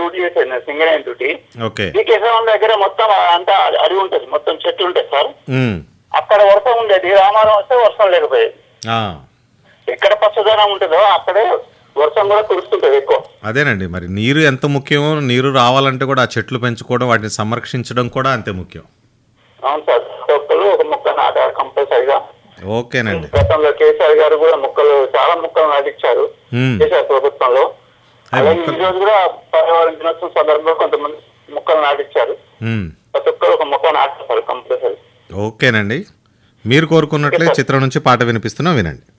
Duty చేసేది నేను Singareni duty okay ఈ కేశవం దగ్గర మొత్తం అంతా అడవి ఉంటుంది మొత్తం చెట్లు ఉంటాయి సార్ ఉమ్. అక్కడ వర్షం ఉండేది రామారం వస్తే వర్షం లేకపోయేది ఆ, ఎక్కడ పచ్చదనం ఉంటుందో అక్కడే వర్షం కూడా కురుస్తుంటది ఎక్కువ అదేనండి మరి నీరు ఎంత ముఖ్యమో నీరు రావాలంటే కూడా ఆ చెట్లు పెంచుకోవడం వాటిని సంరక్షించడం కూడా అంతే ముఖ్యం అవును సార్ ప్రతి ఒక్కరు ఒక మొక్క నాటారు కంపల్సరిగా ఓకేనండి గతంలో కేసీఆర్ గారు కూడా మొక్కలు చాలా మొక్కలు నాటించారు ఉమ్. కేసీఆర్ ప్రభుత్వంలో అవి అలాగే మొక్కలు- ఈ రోజు కూడా పర్యావరణ దినోత్సవం సందర్భంగా కొంతమంది మొక్కలు నాటించారు ఉమ్. ప్రతి ఒక్కరు ఒక మొక్క నాటుతారు కంపల్సరీ ఓకేనండి మీరు కోరుకున్నట్లే చిత్రం నుంచి పాట వినిపిస్తున్నా వినండి